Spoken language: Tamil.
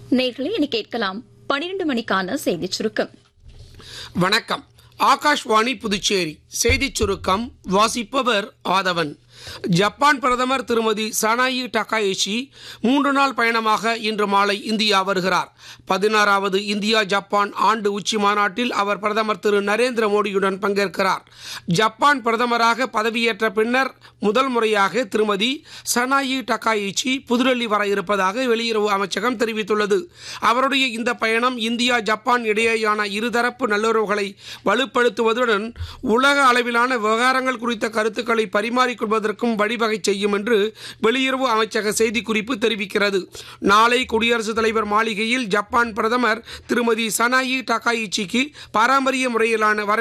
நேர்களே இனி கேட்கலாம் பனிரெண்டு மணிக்கான செய்திச் சுருக்கம் வணக்கம் ஆகாஷ்வாணி புதுச்சேரி செய்திச் சுருக்கம் வாசிப்பவர் ஆதவன் ஜப்பான் பிரதமர் திருமதி சனாயி டகாயிஷி மூன்று நாள் பயணமாக இன்று மாலை இந்தியா வருகிறார் பதினாறாவது இந்தியா ஜப்பான் ஆண்டு உச்சி மாநாட்டில் அவர் பிரதமர் திரு நரேந்திர மோடியுடன் பங்கேற்கிறார் ஜப்பான் பிரதமராக பதவியேற்ற பின்னர் முதல் முறையாக திருமதி சனாயி டகாயிச்சி புதுடெல்லி வர இருப்பதாக வெளியுறவு அமைச்சகம் தெரிவித்துள்ளது அவருடைய இந்த பயணம் இந்தியா ஜப்பான் இடையேயான இருதரப்பு நல்லுறவுகளை வலுப்படுத்துவதுடன் உலக அளவிலான விவகாரங்கள் குறித்த கருத்துக்களை பரிமாறிக்கொள்வதற்கும் வழிவகை செய்யும் என்று வெளியுறவு அமைச்சக செய்திக்குறிப்பு தெரிவிக்கிறது நாளை குடியரசுத் தலைவர் மாளிகையில் ஜப்பான் பிரதமர் திருமதி சனாயி டகாயிச்சிக்கு பாரம்பரிய முறையிலான வர